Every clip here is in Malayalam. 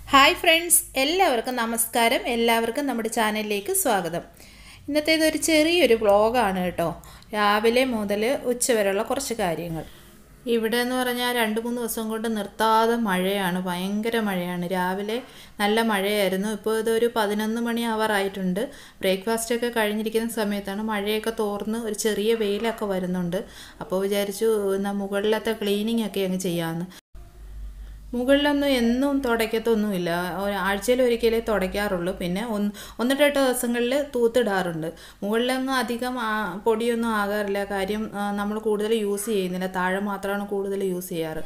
ഹായ് ഫ്രണ്ട്സ് എല്ലാവർക്കും നമസ്കാരം എല്ലാവർക്കും നമ്മുടെ ചാനലിലേക്ക് സ്വാഗതം ഇന്നത്തേത് ഒരു ചെറിയൊരു വ്ളോഗാണ് കേട്ടോ രാവിലെ മുതൽ ഉച്ചവരെയുള്ള കുറച്ച് കാര്യങ്ങൾ ഇവിടെ എന്ന് പറഞ്ഞാൽ രണ്ട് മൂന്ന് ദിവസം കൊണ്ട് നിർത്താതെ മഴയാണ് ഭയങ്കര മഴയാണ് രാവിലെ നല്ല മഴയായിരുന്നു ഇപ്പോൾ ഇതൊരു പതിനൊന്ന് മണി ആവാറായിട്ടുണ്ട് ബ്രേക്ക്ഫാസ്റ്റ് ഒക്കെ കഴിഞ്ഞിരിക്കുന്ന സമയത്താണ് മഴയൊക്കെ തോർന്ന് ഒരു ചെറിയ വെയിലൊക്കെ വരുന്നുണ്ട് അപ്പോൾ വിചാരിച്ചു എന്നാൽ മുകളിലത്തെ ക്ലീനിങ് ഒക്കെ അങ്ങ് ചെയ്യാമെന്ന് മുകളിലൊന്നും എന്നും തുടയ്ക്കത്തൊന്നുമില്ല ആഴ്ചയിൽ ഒരിക്കലേ തുടയ്ക്കാറുള്ളൂ പിന്നെ ഒന്ന് ഒന്ന് രണ്ട് ദിവസങ്ങളിൽ തൂത്തിടാറുണ്ട് മുകളിലൊന്നും അധികം ആ- പൊടിയൊന്നും ആകാറില്ല കാര്യം നമ്മൾ കൂടുതൽ യൂസ് ചെയ്യുന്നില്ല താഴെ മാത്രമാണ് കൂടുതൽ യൂസ് ചെയ്യാറ്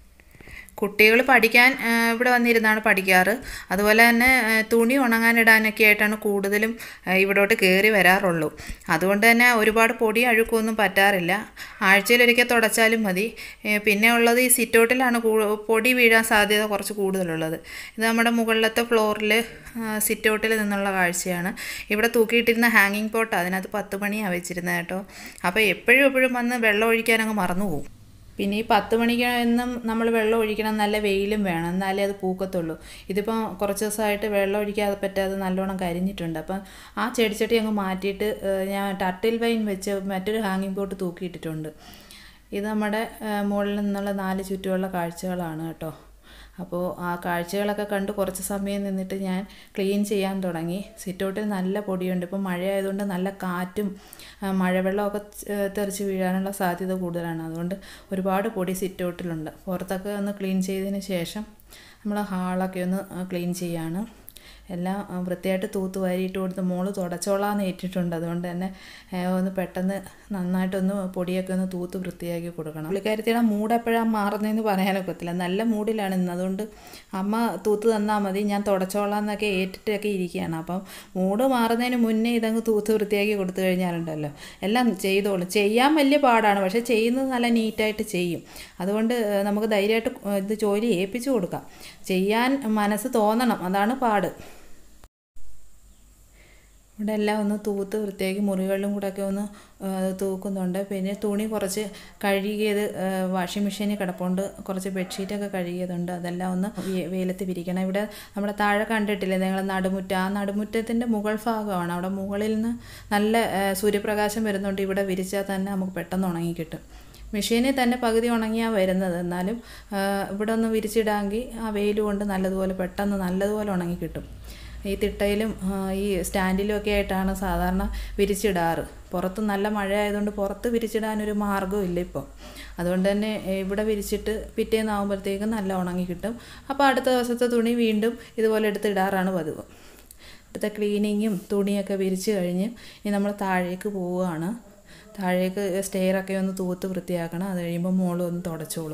കുട്ടികൾ പഠിക്കാൻ ആ, ഇവിടെ വന്നിരുന്നാണ് പഠിക്കാറ് അതുപോലെ തന്നെ ആ, തുണി ഉണങ്ങാനിടാനൊക്കെ ആയിട്ടാണ് കൂടുതലും ആ, ഇവിടോട്ട് കയറി വരാറുള്ളൂ അതുകൊണ്ട് തന്നെ ഒരുപാട് പൊടി അഴുക്കൊന്നും പറ്റാറില്ല ആഴ്ചയിലൊരിക്കൽ തുടച്ചാലും മതി ഏ, പിന്നെ ഉള്ളത് ഈ സിറ്റൗട്ടിലാണ് കൂ- പൊടി വീഴാൻ സാധ്യത കുറച്ച് കൂടുതലുള്ളത് ഇത് നമ്മുടെ മുകളിലത്തെ ഫ്ലോറിൽ സിറ്റൗട്ടിൽ നിന്നുള്ള കാഴ്ചയാണ് ഇവിടെ തൂക്കിയിട്ടിരുന്ന ഹാങ്ങിങ് പോട്ട് അതിനകത്ത് പത്ത് മണിയാണ് വെച്ചിരുന്നത് കേട്ടോ അപ്പോൾ എപ്പോഴും എപ്പോഴും വന്ന് വെള്ളം ഒഴിക്കാൻ അങ്ങ് മറന്നു പോകും പിന്നെ ഈ പത്ത് മണിക്ക് എന്നും നമ്മൾ വെള്ളം ഒഴിക്കണം നല്ല വെയിലും വേണം എന്നാലേ അത് പൂക്കത്തുള്ളൂ ഇതിപ്പോൾ കുറച്ച് ദിവസമായിട്ട് വെള്ളം ഒഴിക്കാതെ പറ്റാതെ നല്ലോണം കരിഞ്ഞിട്ടുണ്ട് അപ്പം ആ ചെടിച്ചട്ടി അങ്ങ് മാറ്റിയിട്ട് ഏഹ്, ഞാൻ ടർട്ടിൽ വൈൻ വെച്ച് മറ്റൊരു ഹാങ്ങിങ് പോട്ട് തൂക്കിയിട്ടിട്ടുണ്ട് ഇത് നമ്മുടെ ഏഹ്, മുകളിൽ നിന്നുള്ള നാല് ചുറ്റുമുള്ള കാഴ്ചകളാണ് കേട്ടോ അപ്പോൾ ആ കാഴ്ചകളൊക്കെ കണ്ട് കുറച്ച് സമയം നിന്നിട്ട് ഞാൻ ക്ലീൻ ചെയ്യാൻ തുടങ്ങി സിറ്റൗട്ടിൽ നല്ല പൊടിയുണ്ട് ഇപ്പം മഴയായതുകൊണ്ട് നല്ല കാറ്റും ആ, മഴവെള്ളമൊക്കെ ഏഹ്, തെറിച്ച് വീഴാനുള്ള സാധ്യത കൂടുതലാണ് അതുകൊണ്ട് ഒരുപാട് പൊടി സിറ്റൗട്ടിലുണ്ട് പുറത്തൊക്കെ ഒന്ന് ക്ലീൻ ചെയ്തതിന് ശേഷം നമ്മൾ ഹാളൊക്കെ ഒന്ന് ക്ലീൻ ചെയ്യാണ് എല്ലാം ആ, വൃത്തിയായിട്ട് തൂത്ത് വാരിയിട്ട് കൊടുത്ത് മോള് തുടച്ചോളാന്ന് ഏറ്റിട്ടുണ്ട് അതുകൊണ്ട് തന്നെ ഏ, ഒന്ന് പെട്ടെന്ന് നന്നായിട്ടൊന്ന് പൊടിയൊക്കെ ഒന്ന് തൂത്ത് വൃത്തിയാക്കി കൊടുക്കണം പുള്ളിക്കാരത്തിയുടെ മൂഡ് എപ്പോഴാണ് മാറുന്നതെന്ന് പറയാനൊക്കത്തില്ല നല്ല മൂഡിലാണ് ഇന്ന് അതുകൊണ്ട് അമ്മ തൂത്ത് തന്നാൽ മതി ഞാൻ തുടച്ചോളാം എന്നൊക്കെ ഏറ്റിട്ടൊക്കെ ഇരിക്കുകയാണ് അപ്പം മൂഡ് മാറുന്നതിന് മുന്നേ ഇതങ്ങ് തൂത്ത് വൃത്തിയാക്കി കൊടുത്തു കഴിഞ്ഞാലുണ്ടല്ലോ എല്ലാം ചെയ്തോളും ചെയ്യാൻ വലിയ പാടാണ് പക്ഷേ ചെയ്യുന്നത് നല്ല നീറ്റായിട്ട് ചെയ്യും അതുകൊണ്ട് ഏ, നമുക്ക് ധൈര്യമായിട്ട് ഇത് ജോലി ഏൽപ്പിച്ചു കൊടുക്കാം ചെയ്യാൻ മനസ്സ് തോന്നണം അതാണ് പാട് ഇവിടെ എല്ലാം ഒന്ന് തൂത്ത് വൃത്തിയാക്കി മുറികളിലും കൂടെ ഒക്കെ ഒന്ന് ആ, തൂക്കുന്നുണ്ട് പിന്നെ തുണി കുറച്ച് കഴുകിയത് ആ, വാഷിംഗ് മെഷീനിൽ കിടപ്പുണ്ട് കുറച്ച് ബെഡ്ഷീറ്റൊക്കെ കഴുകിയതുണ്ട് അതെല്ലാം ഒന്ന് വെ- വെയിലത്ത് വിരിക്കണം ഇവിടെ നമ്മുടെ താഴെ കണ്ടിട്ടില്ലേ നിങ്ങൾ നടുമുറ്റം ആ നടുമുറ്റത്തിൻ്റെ മുകൾ ഭാഗമാണ് അവിടെ മുകളിൽ നിന്ന് നല്ല ആ, സൂര്യപ്രകാശം വരുന്നുണ്ട് ഇവിടെ വിരിച്ചാൽ തന്നെ നമുക്ക് പെട്ടെന്ന് ഉണങ്ങി കിട്ടും മെഷീനിൽ തന്നെ പകുതി ഉണങ്ങിയാണ് വരുന്നത് എന്നാലും ആ, ഇവിടെ ഒന്ന് വിരിച്ചിടാമെങ്കിൽ ആ വെയിൽ കൊണ്ട് നല്ലതുപോലെ പെട്ടെന്ന് നല്ലതുപോലെ ഉണങ്ങി കിട്ടും ഈ തിട്ടയിലും ആ, ഈ സ്റ്റാൻഡിലും ഒക്കെ ആയിട്ടാണ് സാധാരണ വിരിച്ചിടാറ് പുറത്ത് നല്ല മഴ ആയതുകൊണ്ട് പുറത്ത് വിരിച്ചിടാനൊരു മാർഗ്ഗവും ഇല്ല ഇപ്പോൾ അതുകൊണ്ട് തന്നെ ഏ, ഇവിടെ വിരിച്ചിട്ട് പിറ്റേന്നാകുമ്പോഴത്തേക്കും നല്ല ഉണങ്ങി കിട്ടും അപ്പോൾ അടുത്ത ദിവസത്തെ തുണി വീണ്ടും ഇതുപോലെ എടുത്തിടാറാണ് പതിവ് ഇവിടുത്തെ ക്ലീനിങ്ങും തുണിയൊക്കെ വിരിച്ച് കഴിഞ്ഞ് ഇനി നമ്മൾ താഴേക്ക് പോവുകയാണ് താഴേക്ക് സ്റ്റെയറൊക്കെ ഒന്ന് തൂത്ത് വൃത്തിയാക്കണം അത് കഴിയുമ്പോൾ മോളും ഒന്ന് തുടച്ചോളും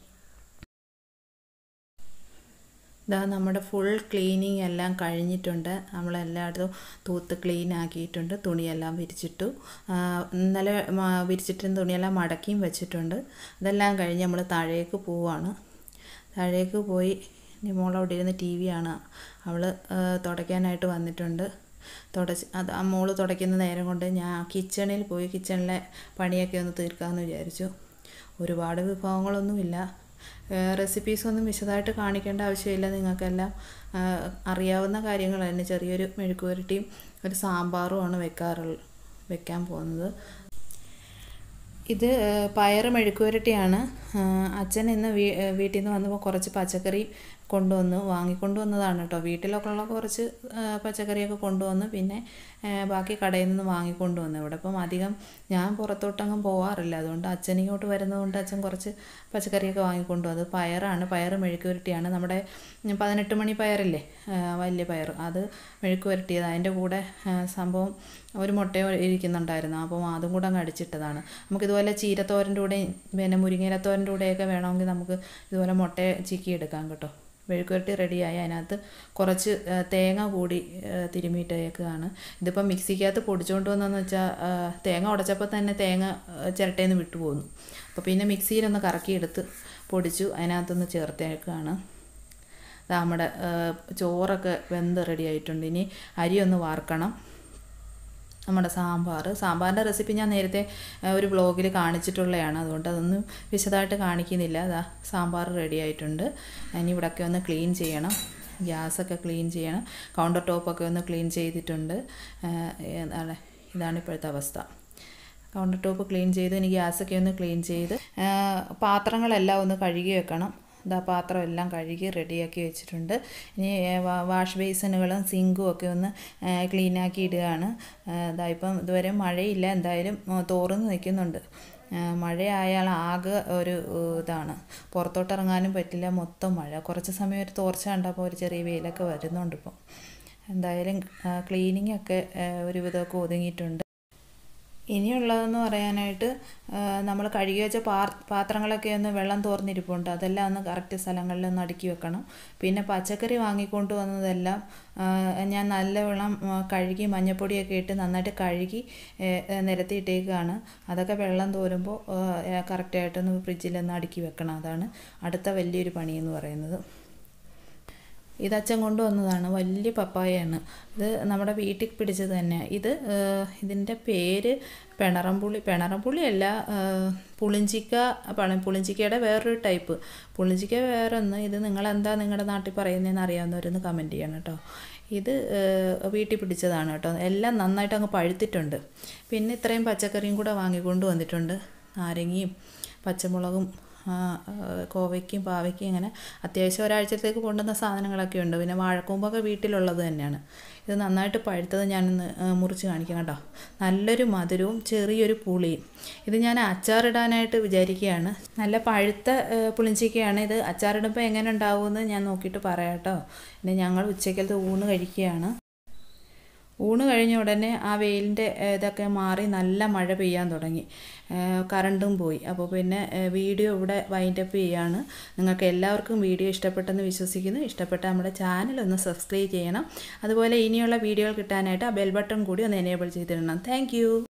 ഇതാ നമ്മുടെ ഫുൾ ക്ലീനിങ് എല്ലാം കഴിഞ്ഞിട്ടുണ്ട് നമ്മളെല്ലായിടത്തും തൂത്ത് ക്ലീൻ ആക്കിയിട്ടുണ്ട് തുണിയെല്ലാം വിരിച്ചിട്ടു ആ, ഇന്നലെ മ- വിരിച്ചിട്ടിരുന്ന തുണിയെല്ലാം മടക്കിയും വെച്ചിട്ടുണ്ട് ഇതെല്ലാം കഴിഞ്ഞ് നമ്മൾ താഴേക്ക് പോവാണ് താഴേക്ക് പോയി ഇനി മോളവിടെ ഇരുന്ന് ടി വി ആണ് അവൾ തുടയ്ക്കാനായിട്ട് വന്നിട്ടുണ്ട് തുടച്ച് അത് ആ മോള് തുടയ്ക്കുന്ന നേരം കൊണ്ട് ഞാൻ കിച്ചണിൽ പോയി കിച്ചണിലെ പണിയൊക്കെ ഒന്ന് തീർക്കാമെന്ന് വിചാരിച്ചു ഒരുപാട് വിഭവങ്ങളൊന്നുമില്ല റെസിപ്പീസൊന്നും വിശദമായിട്ട് കാണിക്കേണ്ട ആവശ്യമില്ല നിങ്ങൾക്കെല്ലാം ആ, അറിയാവുന്ന കാര്യങ്ങൾ തന്നെ ചെറിയൊരു മെഴുക്കുവരട്ടിയും ഒരു സാമ്പാറുമാണ് വെക്കാറുള്ളത് വെക്കാൻ പോകുന്നത് ഇത് ഏഹ്, പയറ് മെഴുക്കുവരട്ടിയാണ് ആഹ്, അച്ഛൻ ഇന്ന് വീ ഏഹ്, വീട്ടിൽ നിന്ന് വന്നപ്പോൾ കുറച്ച് പച്ചക്കറി കൊണ്ടുവന്നു വാങ്ങിക്കൊണ്ടുവന്നതാണ് കേട്ടോ വീട്ടിലൊക്കെ ഉള്ള കുറച്ച് ആഹ്, പച്ചക്കറിയൊക്കെ കൊണ്ടുവന്ന് പിന്നെ ഏഹ്, ബാക്കി കടയിൽ നിന്ന് വാങ്ങിക്കൊണ്ടുവന്നു ഇവിടെ ഇപ്പം അധികം ഞാൻ പുറത്തോട്ടങ്ങും പോവാറില്ല അതുകൊണ്ട് അച്ഛൻ ഇങ്ങോട്ട് വരുന്നതുകൊണ്ട് അച്ഛൻ കുറച്ച് പച്ചക്കറിയൊക്കെ വാങ്ങിക്കൊണ്ടുവന്നു അത് പയറാണ് പയറ് മെഴുക്കുവരട്ടിയാണ് നമ്മുടെ ഉം, പതിനെട്ട് മണി പയറില്ലേ ആഹ്, വലിയ പയർ അത് മെഴുക്ക് വരട്ടിയത് അതിൻ്റെ കൂടെ ആഹ്, സംഭവം ഒരു മുട്ടയോ ഇരിക്കുന്നുണ്ടായിരുന്നു അപ്പോൾ അതും കൂടെ അങ്ങ് അടിച്ചിട്ടതാണ് നമുക്കിതുപോലെ ചീരത്തോരൻ്റെ കൂടെയും പിന്നെ മുരിങ്ങയിലത്തോരൻ്റെ കൂടെയൊക്കെ വേണമെങ്കിൽ നമുക്ക് ഇതുപോലെ മുട്ട ചിക്കി എടുക്കാം കേട്ടോ മെഴുക്കുവരട്ടി റെഡിയായി അതിനകത്ത് കുറച്ച് ആ, തേങ്ങ കൂടി ആ, തിരുമിയിട്ടേക്കാണ് ഇതിപ്പോൾ മിക്സിക്കകത്ത് പൊടിച്ചുകൊണ്ട് വന്നതെന്ന് വെച്ചാൽ ആ, തേങ്ങ ഉടച്ചപ്പോൾ തന്നെ തേങ്ങ ആ, ചിരട്ടയിൽ നിന്ന് വിട്ടു പോന്നു അപ്പോൾ പിന്നെ മിക്സിയിലൊന്ന് കറക്കിയെടുത്ത് പൊടിച്ചു അതിനകത്തൊന്ന് ചേർത്തേക്കാണ് ദാ നമ്മുടെ ആ, ചോറൊക്കെ വെന്ത് റെഡി ആയിട്ടുണ്ട് ഇനി അരി ഒന്ന് വാർക്കണം നമ്മുടെ സാമ്പാർ സാമ്പാറിൻ്റെ റെസിപ്പി ഞാൻ നേരത്തെ ആ, ഒരു വ്ളോഗിൽ കാണിച്ചിട്ടുള്ളതാണ് അതുകൊണ്ട് അതൊന്നും വിശദമായിട്ട് കാണിക്കുന്നില്ല അതാ സാമ്പാർ റെഡി ആയിട്ടുണ്ട് ഇനി ഇവിടെയൊക്കെ ഒന്ന് ക്ലീൻ ചെയ്യണം ഗ്യാസൊക്കെ ക്ലീൻ ചെയ്യണം കൗണ്ടർ ടോപ്പൊക്കെ ഒന്ന് ക്ലീൻ ചെയ്തിട്ടുണ്ട് എന്താണ് ഇതാണ് ഇപ്പോഴത്തെ അവസ്ഥ കൗണ്ടർ ടോപ്പ് ക്ലീൻ ചെയ്ത് ഇനി ഗ്യാസൊക്കെ ഒന്ന് ക്ലീൻ ചെയ്ത് പാത്രങ്ങളെല്ലാം ഒന്ന് കഴുകി വെക്കണം ഇതാ പാത്രം എല്ലാം കഴുകി റെഡിയാക്കി വെച്ചിട്ടുണ്ട് ഇനി വാഷ് ബേസിനുകളും സിങ്കും ഒക്കെ ഒന്ന് ക്ലീനാക്കി ഇടുകയാണ് ഇതാ ഇപ്പം ഇതുവരെ മഴയില്ല എന്തായാലും തോർന്ന് നിൽക്കുന്നുണ്ട് മഴയായാൽ ആകെ ഒരു ഇതാണ് പുറത്തോട്ട് ഇറങ്ങാനും പറ്റില്ല മൊത്തം മഴ കുറച്ച് സമയം ഒരു തോർച്ച കണ്ടപ്പോൾ ഒരു ചെറിയ വെയിലൊക്കെ വരുന്നുണ്ട് ഇപ്പം എന്തായാലും ക്ലീനിങ് ഒക്കെ ഒരുവിധമൊക്കെ ഒതുങ്ങിയിട്ടുണ്ട് ഇനിയുള്ളതെന്ന് പറയാനായിട്ട് നമ്മൾ കഴുകി വെച്ച പാ പാത്രങ്ങളൊക്കെ ഒന്ന് വെള്ളം തോർന്നിരിപ്പുണ്ട് അതെല്ലാം ഒന്ന് കറക്റ്റ് സ്ഥലങ്ങളിൽ ഒന്ന് അടുക്കി വെക്കണം പിന്നെ പച്ചക്കറി വാങ്ങിക്കൊണ്ട് വന്നതെല്ലാം ഞാൻ നല്ലവണ്ണം കഴുകി മഞ്ഞപ്പൊടിയൊക്കെ ഇട്ട് നന്നായിട്ട് കഴുകി നിരത്തിയിട്ടേക്കാണ് അതൊക്കെ വെള്ളം തോരുമ്പോൾ കറക്റ്റായിട്ടൊന്ന് ഫ്രിഡ്ജിലൊന്ന് അടുക്കി വെക്കണം അതാണ് അടുത്ത വലിയൊരു പണിയെന്ന് പറയുന്നത് ഇത് അച്ഛൻ കൊണ്ടുവന്നതാണ് വലിയ പപ്പായയാണ് ഇത് നമ്മുടെ വീട്ടിൽ പിടിച്ചത് തന്നെ ഇത് ഇതിൻ്റെ പേര് പിണറംപുളി പിണറംപുളിയല്ല പുളിഞ്ചിക്ക പണ പുളിഞ്ചിക്കയുടെ വേറൊരു ടൈപ്പ് പുളിഞ്ചിക്ക വേറെ ഒന്ന് ഇത് നിങ്ങളെന്താ നിങ്ങളുടെ നാട്ടിൽ പറയുന്നതെന്ന് അറിയാവുന്നവരൊന്ന് കമൻറ്റ് ചെയ്യണം കേട്ടോ ഇത് വീട്ടിൽ പിടിച്ചതാണ് കേട്ടോ എല്ലാം നന്നായിട്ട് അങ്ങ് പഴുത്തിട്ടുണ്ട് പിന്നെ ഇത്രയും പച്ചക്കറിയും കൂടെ വാങ്ങിക്കൊണ്ട് വന്നിട്ടുണ്ട് നാരങ്ങയും പച്ചമുളകും കോവയ്ക്കും പാവയ്ക്കും ഇങ്ങനെ അത്യാവശ്യം ഒരാഴ്ചത്തേക്ക് കൊണ്ടുവന്ന സാധനങ്ങളൊക്കെ ഉണ്ട് പിന്നെ വാഴക്കൂമ്പൊക്കെ വീട്ടിലുള്ളത് തന്നെയാണ് ഇത് നന്നായിട്ട് പഴുത്തത് ഞാനൊന്ന് മുറിച്ച് കാണിക്കാം കേട്ടോ നല്ലൊരു മധുരവും ചെറിയൊരു പുളിയും ഇത് ഞാൻ അച്ചാറിടാനായിട്ട് വിചാരിക്കുകയാണ് നല്ല പഴുത്ത പുളിഞ്ചിക്കയാണ് ഇത് അച്ചാറിടുമ്പോൾ എങ്ങനെ ഉണ്ടാവുമെന്ന് ഞാൻ നോക്കിയിട്ട് പറയാം കേട്ടോ പിന്നെ ഞങ്ങൾ ഉച്ചക്കലത്തെ ഊണ് കഴിക്കുകയാണ് ഊണ് കഴിഞ്ഞ ഉടനെ ആ വെയിലിൻ്റെ ഇതൊക്കെ മാറി നല്ല മഴ പെയ്യാൻ തുടങ്ങി കറണ്ടും പോയി അപ്പോൾ പിന്നെ വീഡിയോ ഇവിടെ വൈൻഡപ്പ് ചെയ്യാണ് നിങ്ങൾക്ക് എല്ലാവർക്കും വീഡിയോ ഇഷ്ടപ്പെട്ടെന്ന് വിശ്വസിക്കുന്നു ഇഷ്ടപ്പെട്ട നമ്മുടെ ചാനൽ ഒന്ന് സബ്സ്ക്രൈബ് ചെയ്യണം അതുപോലെ ഇനിയുള്ള വീഡിയോകൾ കിട്ടാനായിട്ട് ആ ബെൽ ബട്ടൺ കൂടി ഒന്ന് എനേബിൾ ചെയ്തിടണം താങ്ക്